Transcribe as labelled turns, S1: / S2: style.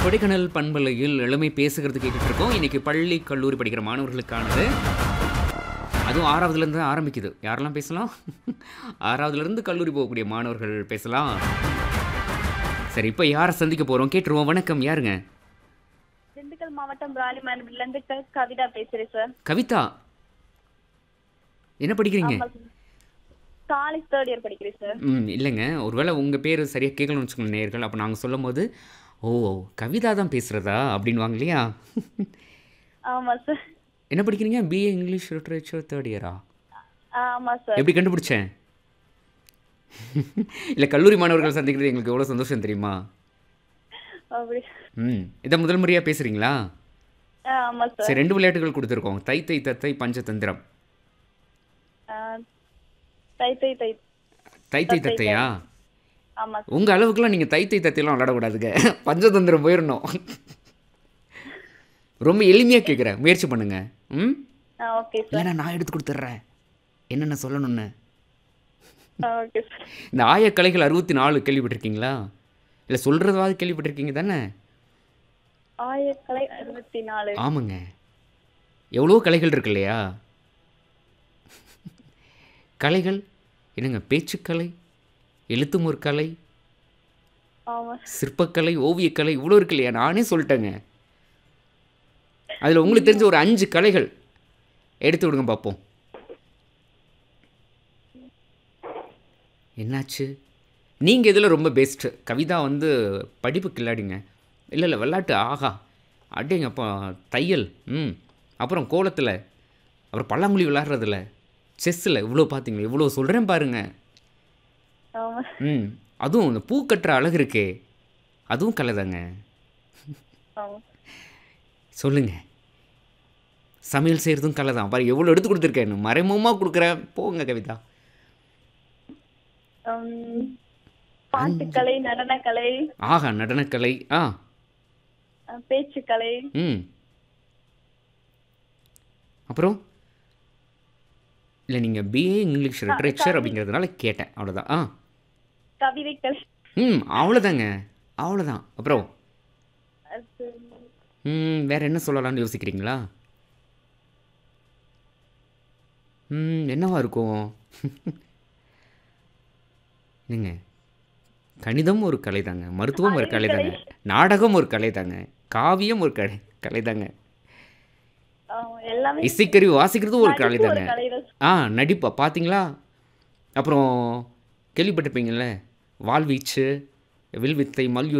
S1: கொடைக்கானல் பண்பலையில் இளமை பேசுகிறது கேட்டுட்டு இருக்கோம் இன்னைக்கு பள்ளி கல்லூரி படிக்கிற மாணவர்களுக்கானது அதுவும் ஆறாவதுலேருந்து தான் ஆரம்பிக்குது யாரெல்லாம் பேசலாம் ஆறாவதுலேருந்து கல்லூரி போகக்கூடிய மாணவர்கள் பேசலாம் சரி இப்போ யாரை சந்திக்க போகிறோம் கேட்டுருவோம் வணக்கம் யாருங்க
S2: திண்டுக்கல் மாவட்டம் ராணிமணப்பில இருந்து க- கவிதா பேசுறேன் சார்
S1: கவிதா என்ன படிக்கிறீங்க
S2: காலேஜ் தேர்ட் இயர் படிக்கிறேன் சார்
S1: ம் இல்லைங்க ஒருவேளை உங்கள் பேர் சரியாக கேட்கணும்னு வச்சுக்கோங்க நேர்கள் அப்போ நாங்கள் சொல்லும் போது ஓ கவிதா தான் பேசுகிறதா அப்படின்வாங்க இல்லையா
S2: ஆமா சார்
S1: என்ன படிக்கிறீங்க பிஏ இங்கிலீஷ் லிட்ரேச்சர் தேர்ட் இயரா
S2: ஆமா சார்
S1: எப்படி கண்டுபிடிச்சேன் இல்லை கல்லூரி மாணவர்கள் சந்திக்கிறது எங்களுக்கு எவ்வளோ சந்தோஷம் தெரியுமா
S2: அப்படி
S1: ம் இதை முதல் முறையாக பேசுகிறீங்களா
S2: ஆ, ஆமா சார்
S1: சரி ரெண்டு விளையாட்டுகள் கொடுத்துருக்கோம் தை தை தத்தை பஞ்சதந்திரம்
S2: ஆ, தை தை தை
S1: தை தை தத்தையா
S2: ஆமா சார்
S1: உங்கள் அளவுக்குலாம் நீங்கள் தை தை தத்தையெல்லாம் விளையாடக்கூடாதுங்க பஞ்சதந்திரம் போயிடணும் ரொம்ப எளிமையாக கேட்குறேன் முயற்சி பண்ணுங்க ம்
S2: ஆ ஓகே சார்
S1: இல்லைண்ணா நான் எடுத்து கொடுத்துட்றேன் என்னென்ன சொல்லணும்னு
S2: ஆ ஓகே சார்
S1: இந்த ஆயக்கலைகள் அறுபத்தி நாலு கேள்விப்பட்டிருக்கீங்களா இல்லை சொல்கிறதாவது கேள்விப்பட்டிருக்கீங்க தானே
S2: ஆயிரக்கலை அறுபத்தி நாலு
S1: ஆமாங்க எவ்வளோ கலைகள் இருக்கு இல்லையா கலைகள் என்னங்க பேச்சுக்கலை எழுத்துமுற் கலை
S2: ஆமா
S1: சிற்பக்கலை ஓவியக்கலை இவ்வளோ இருக்கு இல்லையா நானே சொல்லிட்டேங்க அதில் உங்களுக்கு தெரிஞ்ச ஒரு அஞ்சு கலைகள் எடுத்து விடுங்க பார்ப்போம் என்னாச்சு நீங்கள் இதில் ரொம்ப பெஸ்ட்டு கவிதா வந்து படிப்பு கில்லாடிங்க இல்லை இல்லை விளாட்டு ஆஹா அடேங்கப்பா தையல் ம் அப்புறம் கோலத்தில் அப்புறம் பல்லாங்குழி விளாட்றதுல செஸ்ஸில் இவ்வளோ பார்த்தீங்களா இவ்வளோ சொல்கிறேன் பாருங்க
S2: ஆமா
S1: ம் அதுவும் இந்த பூ கட்டுற அழகு இருக்கே அதுவும் கலை தாங்க
S2: ஆமா
S1: சொல்லுங்க சமையல் செய்கிறதும் கலை தான் பாரு எவ்வளோ எடுத்து கொடுத்துருக்கேன் மறைமுகமாக கொடுக்குறேன் போங்க கவிதா
S2: உம், பாட்டுக்கலை நடனக்கலை
S1: ஆஹா நடனக்கலை ஆ
S2: ஆ, பேச்சுக்கலை
S1: ம் அப்புறம் இல்லை நீங்கள் பிஏ இங்கிலீஷ் லிட்ரேச்சர் அப்படிங்கிறதுனால கேட்டேன் அவ்வளோதான் ஆ
S2: கவிதைக்கலை
S1: ம் அவ்வளோதாங்க அவ்வளோதான் அப்புறம்
S2: அது,
S1: ம் வேற என்ன சொல்லலாம்னு யோசிக்கிறீங்களா ம் என்னவா இருக்கும் என்னங்க கணிதம் ஒரு கலை தாங்க மருத்துவம் ஒரு கலை தாங்க நாடகம் ஒரு கலை தாங்க காவியம் ஒரு கலை கலை தாங்க
S2: ஆ, எல்லாமே
S1: இசைக்கருவி வாசிக்கிறதும் ஒரு கலை
S2: நடிப்பு ஒரு
S1: தாங்க
S2: கலைதான்
S1: ஆ நடிப்பா பார்த்தீங்களா அப்புறம் கேள்விப்பட்டிருப்பீங்கள்ல வாள்வீச்சு வில்வித்தை மல்யுத்தம்